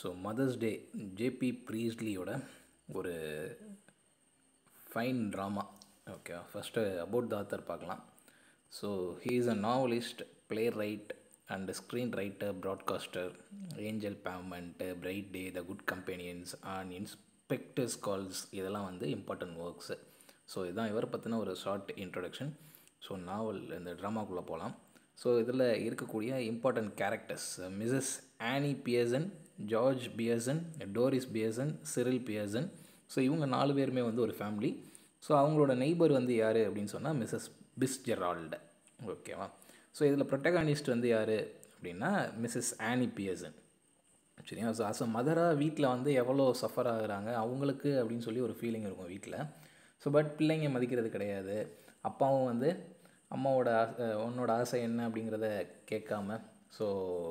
so mother's day JB ப்ரீஸ்லியோட ஒரு fine drama okay first about the author பார்க்கலாம் so he is a novelist playwright and screenwriter broadcaster angel pavement bright day the good companions and inspectors calls இதெல்லாம் வந்து important works so இதுதான் இவரை பற்றின ஒரு short introduction so நாவல் இந்த ட்ராமாக்குள்ளே போகலாம் so இதில் இருக்கக்கூடிய important characters Mrs Annie Pearson George Pearson Doris Pearson Cyril Pearson so இவங்க நாலு பேருமே வந்து ஒரு ஃபேமிலி ஸோ அவங்களோட நெய்பர் வந்து யார் அப்படின்னு சொன்னால் மிஸ்ஸஸ் பிஸ்ஜெரால்டு ஓகேவா ஸோ இதில் ப்ரொட்டகானிஸ்ட் வந்து யார் அப்படின்னா மிஸ்ஸஸ் ஆனி பியர்சன் சரியா ஸோ அஸ் அ மதராக வீட்டில் வந்து எவ்வளோ சஃபர் ஆகுறாங்க அவங்களுக்கு அப்படின்னு சொல்லி ஒரு ஃபீலிங் இருக்கும் வீட்டில் ஸோ பட் பிள்ளைங்க மதிக்கிறது கிடையாது அப்பாவும் வந்து அம்மாவோட ஆசை உன்னோட ஆசை என்ன அப்படிங்கிறத கேட்காம ஸோ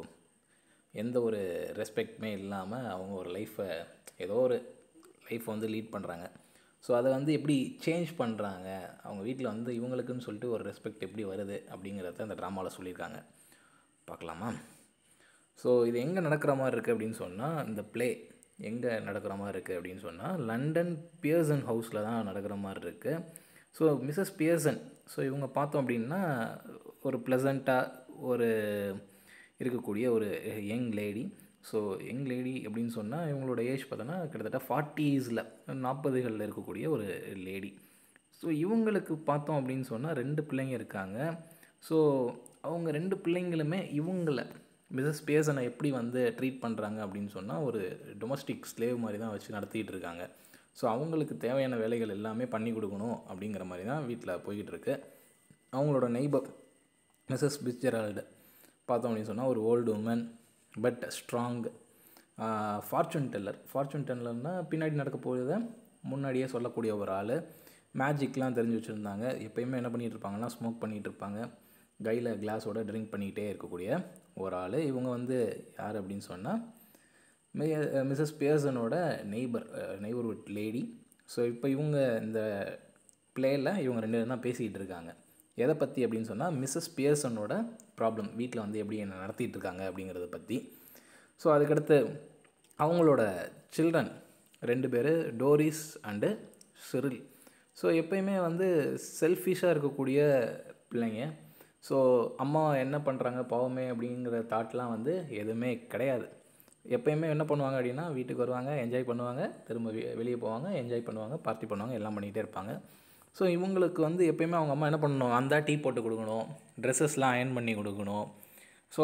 எந்த ஒரு ரெஸ்பெக்டுமே இல்லாமல் அவங்க ஒரு லைஃப்பை ஏதோ ஒரு லைஃப்பை வந்து லீட் பண்ணுறாங்க ஸோ அதை வந்து எப்படி சேஞ்ச் பண்ணுறாங்க அவங்க வீட்டில் வந்து இவங்களுக்குன்னு சொல்லிட்டு ஒரு ரெஸ்பெக்ட் எப்படி வருது அப்படிங்கிறத அந்த ட்ராமாவில் சொல்லியிருக்காங்க பார்க்கலாமா ஸோ இது எங்கே நடக்கிற மாதிரி இருக்குது அப்படின்னு சொன்னால் இந்த ப்ளே எங்கே நடக்கிற மாதிரி இருக்குது அப்படின்னு சொன்னால் லண்டன் பியர்சன் ஹவுஸில் தான் நடக்கிற மாதிரி இருக்குது ஸோ மிஸ்ஸஸ் பியர்சன் ஸோ இவங்க பார்த்தோம் அப்படின்னா ஒரு ப்ளசண்ட்டாக ஒரு இருக்கக்கூடிய ஒரு young lady so young lady அப்படின்னு சொன்னால் இவங்களோட ஏஜ் பார்த்தோன்னா கிட்டத்தட்ட ஃபார்ட்டிஸில் நாற்பதுகளில் இருக்கக்கூடிய ஒரு லேடி ஸோ இவங்களுக்கு பார்த்தோம் அப்படின்னு சொன்னால் ரெண்டு பிள்ளைங்க இருக்காங்க ஸோ அவங்க ரெண்டு பிள்ளைங்களுமே இவங்கள மிஸ்ஸஸ் பேசனை எப்படி வந்து ட்ரீட் பண்ணுறாங்க அப்படின்னு சொன்னால் ஒரு டொமஸ்டிக் ஸ்லேவ் மாதிரி தான் வச்சு நடத்திட்டு இருக்காங்க ஸோ அவங்களுக்கு தேவையான வேலைகள் எல்லாமே பண்ணி கொடுக்கணும் அப்படிங்கிற மாதிரி தான் வீட்டில் போய்கிட்டு இருக்கு அவங்களோட நெய்பர் மிஸ்ஸஸ் பிஸ்ஜெரால்டு பார்த்தோம் அப்படின்னு சொன்னால் ஒரு old woman but strong fortune teller fortune டெல்லர்னால் பின்னாடி நடக்க போகிறத முன்னாடியே சொல்லக்கூடிய ஒரு ஆள் மேஜிக்லாம் தெரிஞ்சு வச்சுருந்தாங்க எப்போயுமே என்ன பண்ணிகிட்டு இருப்பாங்கன்னா ஸ்மோக் பண்ணிகிட்டு இருப்பாங்க கையில் கிளாஸோட ட்ரிங்க் பண்ணிக்கிட்டே இருக்கக்கூடிய ஒரு ஆள் இவங்க வந்து யார் அப்படின்னு சொன்னால் மிஸ்ஸஸ் பியர்சனோட நெய்பர் நெய்பர்ஹுட் லேடி ஸோ இப்போ இவங்க இந்த பிளேயில் இவங்க ரெண்டு பேரும் தான் பேசிக்கிட்டு இருக்காங்க எதை பற்றி அப்படின்னு சொன்னால் மிஸ்ஸஸ் பியர்சனோட ப்ராப்ளம் வீட்டில் வந்து எப்படி என்ன நடத்திட்டு இருக்காங்க அப்படிங்கிறத பற்றி ஸோ அதுக்கடுத்து அவங்களோட சில்ட்ரன் ரெண்டு பேர் டோரிஸ் அண்டு சிரில் ஸோ எப்பயுமே வந்து செல்ஃபிஷாக இருக்கக்கூடிய பிள்ளைங்க ஸோ அம்மா என்ன பண்ணுறாங்க பாவமே அப்படிங்கிற தாட்லாம் வந்து எதுவுமே கிடையாது எப்பயுமே என்ன பண்ணுவாங்க அப்படின்னா வீட்டுக்கு வருவாங்க என்ஜாய் பண்ணுவாங்க திரும்ப வெளியே போவாங்க என்ஜாய் பண்ணுவாங்க பார்ட்டி பண்ணுவாங்க எல்லாம் பண்ணிகிட்டே இருப்பாங்க ஸோ இவங்களுக்கு வந்து எப்பயுமே அவங்க அம்மா என்ன பண்ணணும் அந்த டீ போட்டு கொடுக்கணும் ட்ரெஸ்ஸஸ்லாம் அயன் பண்ணி கொடுக்கணும் ஸோ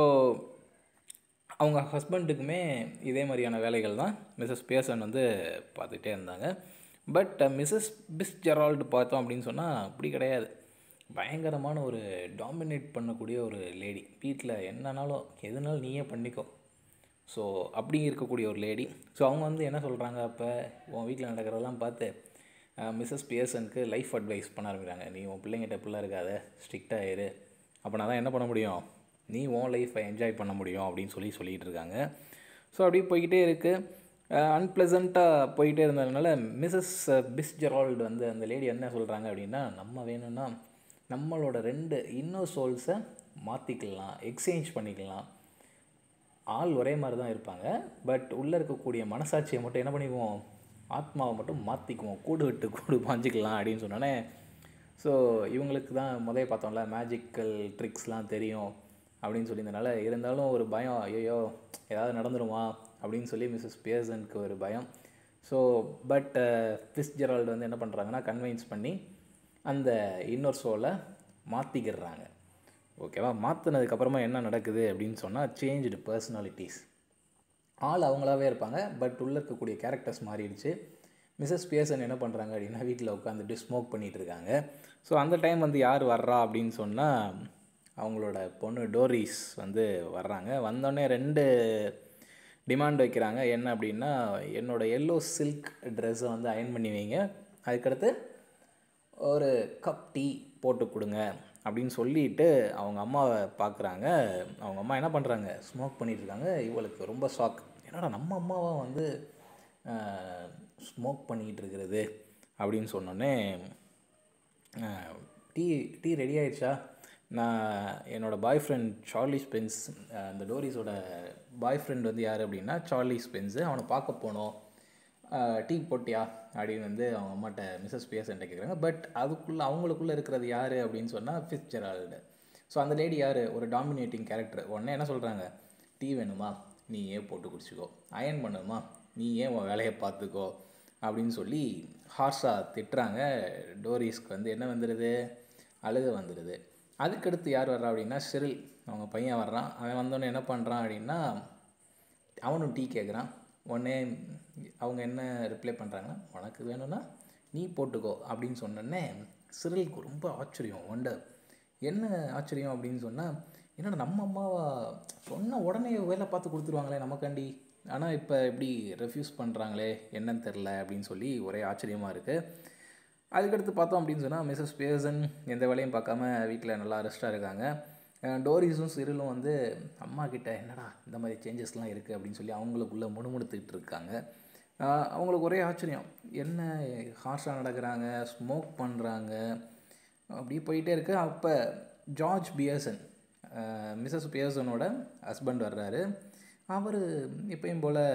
அவங்க ஹஸ்பண்டுக்குமே இதே மாதிரியான வேலைகள் தான் மிஸ்ஸஸ் பேசன் வந்து பார்த்துட்டே இருந்தாங்க பட் மிஸ்ஸஸ் பிஸ் ஜெரால்டு பார்த்தோம் அப்படின்னு சொன்னால் அப்படி கிடையாது பயங்கரமான ஒரு டாமினேட் பண்ணக்கூடிய ஒரு லேடி வீட்டில் என்னன்னாலும் எதுனாலும் நீயே பண்ணிக்கோ ஸோ அப்படி இருக்கக்கூடிய ஒரு லேடி ஸோ அவங்க வந்து என்ன சொல்கிறாங்க அப்போ உன் வீட்டில் நடக்கிறதெல்லாம் பார்த்து மிஸ்ஸஸ் பியர்சனுக்கு லைஃப் அட்வைஸ் பண்ண ஆரம்பிக்கிறாங்க நீ உன் பிள்ளைங்கிட்ட பிள்ளை இருக்காத ஸ்ட்ரிக்டாக இரு அப்போனா தான் என்ன பண்ண முடியும் நீ உன் லைஃப்பை என்ஜாய் பண்ண முடியும் அப்படின்னு சொல்லி சொல்லிகிட்டு இருக்காங்க ஸோ அப்படியே போய்கிட்டே இருக்குது அன்பிளசண்ட்டாக போயிட்டே இருந்ததுனால மிஸ்ஸஸ் பிஸ் ஜெரால்டு வந்து அந்த லேடி என்ன சொல்கிறாங்க அப்படின்னா நம்ம வேணும்னா நம்மளோட ரெண்டு இன்னொரு சோல்ஸை மாற்றிக்கலாம் எக்ஸ்சேஞ்ச் பண்ணிக்கலாம் ஆள் ஒரே மாதிரி தான் இருப்பாங்க பட் உள்ளே இருக்கக்கூடிய மனசாட்சியை மட்டும் என்ன பண்ணிக்குவோம் ஆத்மாவை மட்டும் மாற்றிக்குவோம் கூடு விட்டு கூடு பாஞ்சிக்கலாம் அப்படின்னு சொன்னோன்னே ஸோ இவங்களுக்கு தான் முதல்ல பார்த்தோம்ல மேஜிக்கல் ட்ரிக்ஸ்லாம் தெரியும் அப்படின்னு சொல்லியிருந்தனால இருந்தாலும் ஒரு பயம் ஐயோ ஏதாவது நடந்துருமா அப்படின்னு சொல்லி மிஸ்ஸஸ் பியர்சனுக்கு ஒரு பயம் ஸோ பட் ஃபிஸ் ஜெரால்டு வந்து என்ன பண்ணுறாங்கன்னா கன்வின்ஸ் பண்ணி அந்த இன்னொரு ஷோவில் மாற்றிக்கிடுறாங்க ஓகேவா மாற்றினதுக்கப்புறமா என்ன நடக்குது அப்படின்னு சொன்னால் சேஞ்சுடு பர்சனாலிட்டிஸ் ஆள் அவங்களாவே இருப்பாங்க பட் உள்ளே இருக்கக்கூடிய கேரக்டர்ஸ் மாறிடுச்சு மிஸ்ஸஸ் பியர்சன் என்ன பண்ணுறாங்க அப்படின்னா வீட்டில் உட்காந்துட்டு ஸ்மோக் பண்ணிகிட்டு இருக்காங்க ஸோ அந்த டைம் வந்து யார் வர்றா அப்படின்னு சொன்னால் அவங்களோட பொண்ணு டோரிஸ் வந்து வர்றாங்க வந்தோடனே ரெண்டு டிமாண்ட் வைக்கிறாங்க என்ன அப்படின்னா என்னோடய எல்லோ சில்க் ட்ரெஸ்ஸை வந்து அயன் பண்ணி வைங்க அதுக்கடுத்து ஒரு கப் டீ போட்டு கொடுங்க அப்படின்னு சொல்லிட்டு அவங்க அம்மாவை பார்க்குறாங்க அவங்க அம்மா என்ன பண்ணுறாங்க ஸ்மோக் பண்ணிகிட்டு இருக்காங்க இவளுக்கு ரொம்ப ஷாக் என்னடா நம்ம அம்மாவாக வந்து ஸ்மோக் பண்ணிக்கிட்டு இருக்கிறது அப்படின்னு சொன்னோன்னே டீ டீ ரெடி ஆயிடுச்சா நான் என்னோடய boyfriend Charlie Spence ah, அந்த டோரிஸோட பாய் ஃப்ரெண்ட் வந்து யார் அப்படின்னா சார்லி ஸ்பென்ஸு அவனை பார்க்க போனோம் அஹ், டீ போட்டியா அப்படின்னு வந்து அவங்க அம்மாட்ட மிஸ்ஸஸ் பிஎஸ்என்ட்ட கேட்குறாங்க பட் அதுக்குள்ளே அவங்களுக்குள்ளே இருக்கிறது யார் அப்படின்னு சொன்னால் ஃபிஸ் ஜெரால்டு ஸோ அந்த லேடி யார் ஒரு டாமினேட்டிங் கேரக்டர் உடனே என்ன சொல்கிறாங்க டீ வேணுமா நீ ஏன் போட்டு குடிச்சிக்கோ அயன் பண்ணணுமா நீ ஏன் உன் வேலையை பார்த்துக்கோ அப்படின்னு சொல்லி ஹார்ஸாக திட்டுறாங்க டோரிஸ்க்கு வந்து என்ன வந்துடுது அழுக வந்துடுது அதுக்கடுத்து யார் வர்றா அப்படின்னா சிறில் அவங்க பையன் வர்றான் அவன் வந்தோடனே என்ன பண்ணுறான் அப்படின்னா அவனும் டீ கேட்குறான் உடனே அவங்க என்ன ரிப்ளை பண்ணுறாங்கன்னா உனக்கு வேணும்னா நீ போட்டுக்கோ அப்படின்னு சொன்னோடனே சிறிலுக்கு ரொம்ப ஆச்சரியம் ஒண்டர் என்ன ஆச்சரியம் அப்படின்னு சொன்னால் என்னடா நம்ம அம்மாவா சொன்ன உடனே வேலை பார்த்து கொடுத்துருவாங்களே நமக்காண்டி ஆனால் இப்போ எப்படி ரெஃப்யூஸ் பண்ணுறாங்களே என்னன்னு தெரில அப்படின்னு சொல்லி ஒரே ஆச்சரியமாக இருக்குது அதுக்கடுத்து பார்த்தோம் அப்படின்னு சொன்னால் மிஸ்ஸஸ் பேசன் எந்த வேலையும் பார்க்காம வீட்டில் நல்லா ரெஸ்ட்டாக இருக்காங்க அஹ் டோரிஸும் சிறிலும் வந்து அம்மா கிட்ட என்னடா இந்த மாதிரி சேஞ்சஸ்லாம் இருக்குது அப்படின்னு சொல்லி அவங்களுக்குள்ளே முணுமுணுத்துக்கிட்டு இருக்காங்க அஹ் அவங்களுக்கு ஒரே ஆச்சரியம் என்ன ஹார்ஷாக நடக்கிறாங்க ஸ்மோக் பண்ணுறாங்க அப்படியே போயிட்டே இருக்கு அப்போ ஜார்ஜ் பியர்சன் மிஸ்ஸஸ் பியர்சனோட ஹஸ்பண்ட் வர்றாரு அவர் எப்பயும் போல்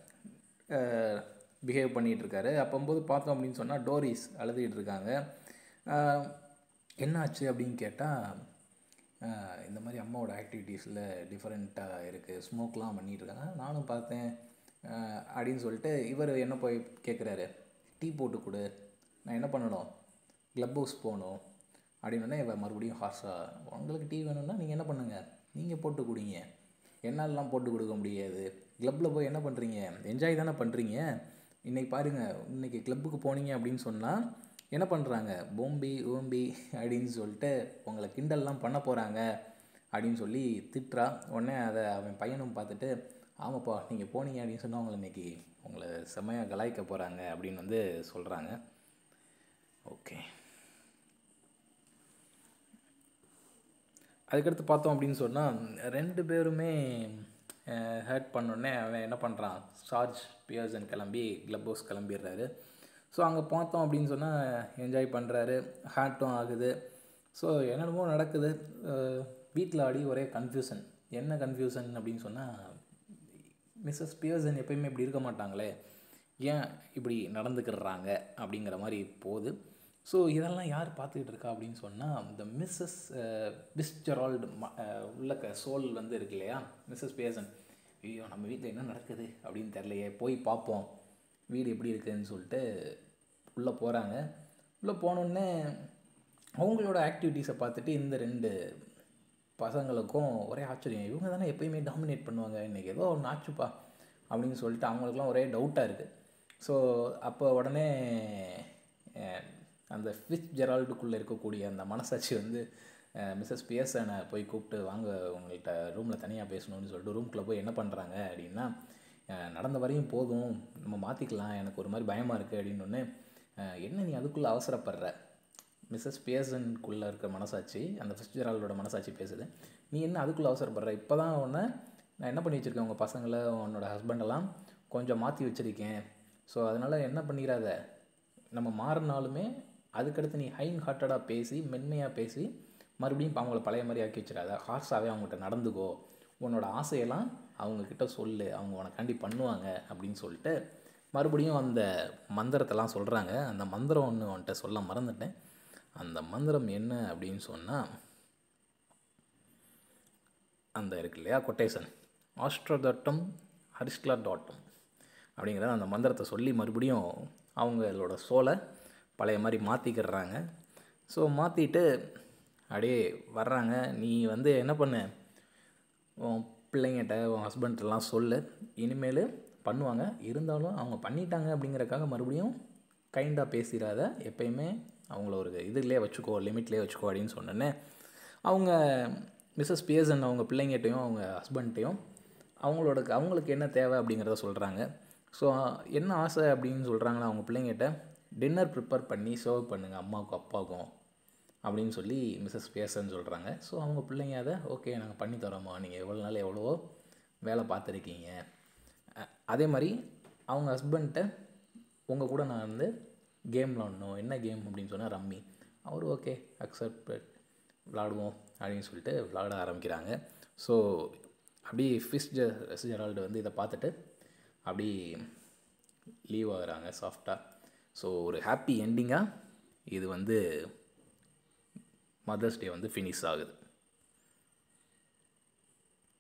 பிஹேவ் பண்ணிகிட்டு இருக்காரு அப்போம்போது பார்த்தோம் அப்படின்னு சொன்னால் டோரிஸ் அழுதுகிட்டு இருக்காங்க அஹ் என்னாச்சு அப்படின்னு கேட்டால் இந்த மாதிரி அம்மாவோட ஆக்டிவிட்டீஸில் டிஃப்ரெண்ட்டாக இருக்குது ஸ்மோக்லாம் பண்ணிகிட்டு இருக்காங்க நானும் பார்த்தேன் அஹ் அப்படின்னு சொல்லிட்டு இவர் என்ன போய் கேட்குறாரு டீ போட்டு கொடு நான் என்ன பண்ணணும் க்ளப் ஹவுஸ் போகணும் அப்படின்னோடனே இவன் மறுபடியும் ஹார்ஸாக உங்களுக்கு டீ வேணும்னா நீங்கள் என்ன பண்ணுங்கள் நீங்கள் போட்டு குடிங்க என்னாலலாம் போட்டு கொடுக்க முடியாது க்ளப்பில் போய் என்ன பண்ணுறீங்க என்ஜாய் தானே பண்ணுறீங்க இன்றைக்கி பாருங்கள் இன்றைக்கி க்ளப்புக்கு போனீங்க அப்படின்னு சொன்னால் என்ன பண்ணுறாங்க போம்பி ஓம்பி அப்படின்னு சொல்லிட்டு உங்களை கிண்டல்லாம் பண்ண போகிறாங்க அப்படின்னு சொல்லி திட்டுறா உடனே அதை அவன் பையனும் பார்த்துட்டு ஆமாப்பா நீங்கள் போனீங்க அப்படின்னு சொன்னால் உங்களை இன்னைக்கு உங்களை செம்மையாக கலாய்க்க போகிறாங்க அப்படின்னு வந்து சொல்கிறாங்க ஓகே அதுக்கடுத்து பார்த்தோம் அப்படின்னு சொன்னால் ரெண்டு பேருமே ஹர்ட் பண்ணோடனே அவன் என்ன பண்ணுறான் சார்ஜ் பியர்சன் கிளம்பி க்ளப் ஹவுஸ் கிளம்பிடுறாரு ஸோ அங்கே பார்த்தோம் அப்படின்னு சொன்னால் என்ஜாய் பண்ணுறாரு ஹேர்ட்டும் ஆகுது ஸோ என்னென்னமோ நடக்குது வீட்டில் ஆடி ஒரே கன்ஃபியூஷன் என்ன கன்ஃபியூஷன் அப்படின்னு சொன்னால் மிஸ்ஸஸ் பியர்சன் எப்பயுமே இப்படி இருக்க மாட்டாங்களே ஏன் இப்படி நடந்துக்கிறாங்க அப்படிங்கிற மாதிரி போகுது ஸோ இதெல்லாம் யார் பார்த்துக்கிட்டு இருக்கா அப்படின்னு சொன்னால் இந்த மிஸ்ஸஸ் பிஸ்டரால்டு உள்ள க சோல் வந்து இருக்கு இல்லையா மிஸ்ஸஸ் பியர்சன் ஐயோ நம்ம வீட்டில் என்ன நடக்குது அப்படின்னு தெரிலையே போய் பார்ப்போம் வீடு எப்படி இருக்குதுன்னு சொல்லிட்டு உள்ளே போகிறாங்க உள்ளே போனோடனே அவங்களோட ஆக்டிவிட்டீஸை பார்த்துட்டு இந்த ரெண்டு பசங்களுக்கும் ஒரே ஆச்சரியம் இவங்க தானே எப்பயுமே டாமினேட் பண்ணுவாங்க இன்றைக்கி ஏதோ ஒன்று ஆச்சுப்பா அப்படின்னு சொல்லிட்டு அவங்களுக்குலாம் ஒரே டவுட்டாக இருக்குது ஸோ அப்போ உடனே அஹ், அந்த ஃபிஷ் ஜெரால்டுக்குள்ளே இருக்கக்கூடிய அந்த மனசாட்சி வந்து மிஸ்ஸஸ் பிஎஸ்எனை போய் கூப்பிட்டு வாங்க உங்கள்கிட்ட ரூமில் தனியாக பேசணும்னு சொல்லிட்டு ரூம்குள்ளே போய் என்ன பண்ணுறாங்க அப்படின்னா அஹ், நடந்த வரையும் போதும் நம்ம மாற்றிக்கலாம் எனக்கு ஒரு மாதிரி பயமாக இருக்குது அப்படின்னு ஒன்று என்ன நீ அதுக்குள்ளே அவசரப்படுற மிஸ்ஸஸ் பியர்சனுக்குள்ளே இருக்க மனசாட்சி அந்த ஃபிஸ்ஜெரால்டோட மனசாட்சி பேசுது நீ என்ன அதுக்குள்ளே அவசரப்படுற இப்போ தான் உன்னை நான் என்ன பண்ணி வச்சுருக்கேன் உங்கள் பசங்களை உன்னோட ஹஸ்பண்டெல்லாம் கொஞ்சம் மாற்றி வச்சுருக்கேன் ஸோ அதனால் என்ன பண்ணிடாத நம்ம மாறினாலுமே அதுக்கடுத்து நீ ஹைன் ஹார்ட்டடாக பேசி மென்மையாக பேசி மறுபடியும் அவங்கள பழைய மாதிரி ஆக்கி வச்சிடாத ஹார்ஸாகவே அவங்ககிட்ட நடந்துக்கோ உன்னோட ஆசையெல்லாம் அவங்கக்கிட்ட சொல்லு அவங்க உனக்காண்டி பண்ணுவாங்க அப்படின்னு சொல்லிட்டு மறுபடியும் அந்த மந்திரத்தெல்லாம் சொல்கிறாங்க அந்த மந்திரம் ஒன்று அவன்கிட்ட சொல்ல மறந்துட்டேன் அந்த மந்திரம் என்ன அப்படின்னு சொன்னால் அந்த இருக்கு இல்லையா கொட்டேஷன் ஆஸ்ட்ரோடாட்டம் ஹரிஸ்லா டாட்டம் அப்படிங்கிற அந்த மந்திரத்தை சொல்லி மறுபடியும் அவங்களோட சோலை பழைய மாதிரி மாற்றிக்கிடுறாங்க ஸோ மாற்றிட்டு அப்படியே வர்றாங்க நீ வந்து என்ன பண்ண உன் பிள்ளைங்கிட்ட உன் ஹஸ்பண்ட்லாம் சொல்லு இனிமேல் பண்ணுவாங்க இருந்தாலும் அவங்க பண்ணிட்டாங்க அப்படிங்கறக்காக மறுபடியும் கைண்டாக பேசிடாத எப்பயுமே அவங்கள ஒரு இதுலேயே வச்சுக்கோ லிமிட்லேயே வச்சுக்கோ அப்படின்னு சொன்னோன்னே அவங்க மிஸ்ஸஸ் பியர்சன் அவங்க பிள்ளைங்கிட்டையும் அவங்க ஹஸ்பண்ட்டையும் அவங்களோட அவங்களுக்கு என்ன தேவை அப்படிங்கிறத சொல்கிறாங்க ஸோ என்ன ஆசை அப்படின்னு சொல்கிறாங்கன்னா அவங்க பிள்ளைங்கிட்ட டின்னர் ப்ரிப்பேர் பண்ணி சர்வ் பண்ணுங்கள் அம்மாவுக்கும் அப்பாவுக்கும் அப்படின்னு சொல்லி மிஸ்ஸஸ் பியர்சன் சொல்கிறாங்க ஸோ அவங்க பிள்ளைங்க அதை ஓகே நாங்கள் பண்ணி தரோம்மா நீங்கள் எவ்வளோ நாள் எவ்வளவோ வேலை பார்த்துருக்கீங்க அ- அதே மாதிரி அவங்க ஹஸ்பண்ட்டை உங்கள் கூட நான் வந்து கேம் விளாடணும் என்ன கேம் அப்படின்னு சொன்னால் ரம்மி அவர் ஓகே அக்செப்ட் விளாடுவோம் அப்படின்னு சொல்லிட்டு விளாட ஆரம்பிக்கிறாங்க ஸோ அப்படி ஃபிஸ் ஜெ ஜெரால்டு வந்து இதை பார்த்துட்டு அப்படி லீவ் ஆகுறாங்க சாஃப்டாக ஸோ ஒரு ஹாப்பி எண்டிங்காக இது வந்து மதர்ஸ் டே வந்து ஃபினிஷ் ஆகுது